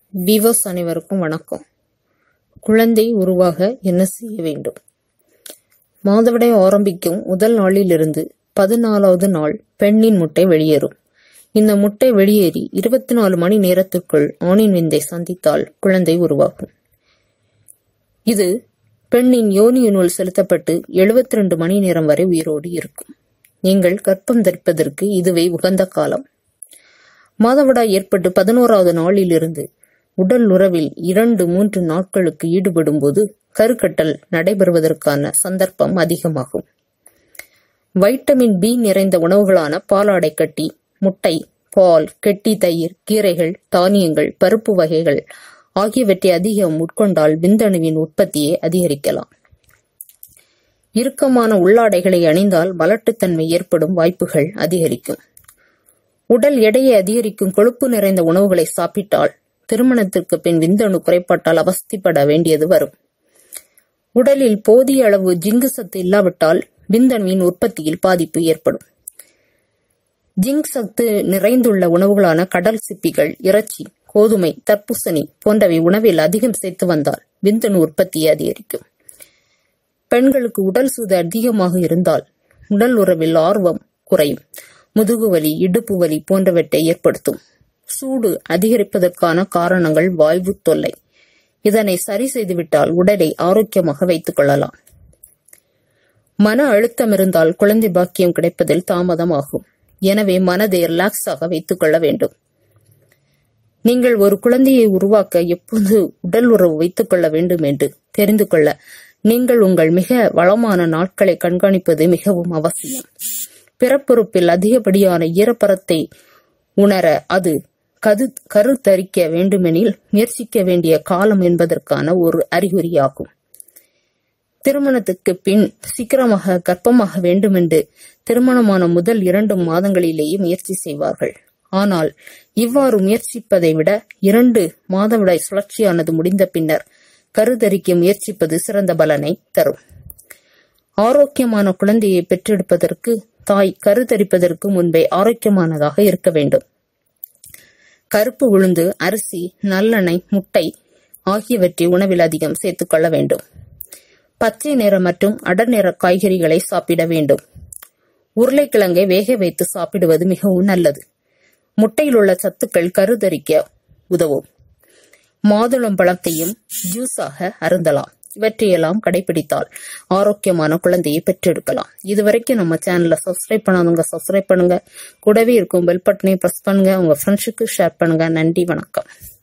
viewers அனைவருக்கும் வணக்கம் குழந்தை உருவாக என்ன செய்ய வேண்டும் மாதவிடாய் ஆரம்பிக்கும் முதல் நாளிலிருந்து பதினாலாவது நாள் பெண்ணின் முட்டை வெளியேறும் இந்த முட்டை வெளியேறி இருபத்தி நாலு மணி நேரத்திற்குள் ஆணின் விந்தை சந்தித்தால் குழந்தை உருவாகும் இது பெண்ணின் யோனியினுள் செலுத்தப்பட்டு எழுபத்தி ரெண்டு மணி நேரம் வரை உயிரோடு இருக்கும் நீங்கள் கற்பம் தரிப்பதற்கு இதுவே உகந்த காலம் மாதவிடாய் ஏற்பட்டு பதினோராவது நாளிலிருந்து உடல் உறவில் இரண்டு மூன்று நாட்களுக்கு ஈடுபடும் போது கருக்கட்டல் நடைபெறுவதற்கான சந்தர்ப்பம் அதிகமாகும் வைட்டமின் பி நிறைந்த உணவுகளான பாலாடை கட்டி முட்டை பால் கெட்டி தயிர் கீரைகள் தானியங்கள் பருப்பு வகைகள் ஆகியவற்றை அதிகம் உட்கொண்டால் விந்தணுவின் உற்பத்தியை அதிகரிக்கலாம் இறுக்கமான உள்ளாடைகளை அணிந்தால் மலட்டுத்தன்மை ஏற்படும் வாய்ப்புகள் அதிகரிக்கும் உடல் எடையை அதிகரிக்கும் கொழுப்பு நிறைந்த உணவுகளை சாப்பிட்டால் திருமணத்திற்கு பின் விந்தணு குறைபாட்டால் அவஸ்திப்பட வேண்டியது வரும் உடலில் போதிய அளவு ஜிங்கு சத்து இல்லாவிட்டால் விந்தணுவின் உற்பத்தியில் பாதிப்பு ஏற்படும் ஜிங்க் சத்து நிறைந்துள்ள உணவுகளான கடல் சிப்பிகள் இறைச்சி கோதுமை தர்பூசணி போன்றவை உணவில் அதிகம் சேர்த்து வந்தால் விந்தணு உற்பத்தியை அதிகரிக்கும் பெண்களுக்கு உடல் சூது அதிகமாக இருந்தால் உடல் உறவில் ஆர்வம் குறையும் முதுகுவலி இடுப்பு வலி போன்றவற்றை ஏற்படுத்தும் சூடு அதிகரிப்பதற்கான காரணங்கள் வாய்வு தொல்லை இதனை சரி செய்துவிட்டால் உடலை ஆரோக்கியமாக வைத்துக் கொள்ளலாம் மன அழுத்தம் இருந்தால் குழந்தை பாக்கியம் கிடைப்பதில் தாமதமாகும் எனவே மனதை ரிலாக்ஸாக வைத்துக் கொள்ள வேண்டும் நீங்கள் ஒரு குழந்தையை உருவாக்க எப்போது உடல் உறவு வைத்துக் கொள்ள வேண்டும் என்று தெரிந்து கொள்ள நீங்கள் உங்கள் மிக வளமான நாட்களை கண்காணிப்பது மிகவும் அவசியம் பிறப்புறுப்பில் அதிகப்படியான ஈரப்பரத்தை உணர அது கது கருத்தரிக்க வேண்டுமெனில் முயற்சிக்க வேண்டிய காலம் என்பதற்கான ஒரு அறிகுறியாகும் திருமணத்துக்கு பின் சீக்கிரமாக கர்ப்பமாக வேண்டுமென்று திருமணமான முதல் இரண்டு மாதங்களிலேயே முயற்சி செய்வார்கள் ஆனால் இவ்வாறு முயற்சிப்பதை விட இரண்டு மாதவிடாய் சுழற்சியானது முடிந்த பின்னர் கருதரிக்க முயற்சிப்பது சிறந்த பலனை தரும் ஆரோக்கியமான குழந்தையை பெற்றெடுப்பதற்கு தாய் கருத்தரிப்பதற்கு முன்பே ஆரோக்கியமானதாக இருக்க வேண்டும் கருப்பு உளுந்து அரிசி நல்லெண்ணெய் முட்டை ஆகியவற்றை உணவில் அதிகம் சேர்த்துக் கொள்ள வேண்டும் பச்சை நிற மற்றும் அடர் நிற காய்கறிகளை சாப்பிட வேண்டும் உருளைக்கிழங்கை வேக வைத்து சாப்பிடுவது மிகவும் நல்லது முட்டையில் உள்ள சத்துக்கள் கருதரிக்க உதவும் மாதுளம் பழத்தையும் ஜூஸாக அருந்தலாம் இவற்றையெல்லாம் கடைபிடித்தால் ஆரோக்கியமான குழந்தையை பெற்றெடுக்கலாம் இதுவரைக்கும் நம்ம சேனலை சப்ஸ்கிரைப் பண்ணாதவங்க சப்ஸ்கிரைப் பண்ணுங்க கூடவே இருக்கும் பெல் பட்டனையும் ப்ரெஸ் பண்ணுங்க உங்க ஃப்ரெண்ட்ஸுக்கு ஷேர் பண்ணுங்க நன்றி வணக்கம்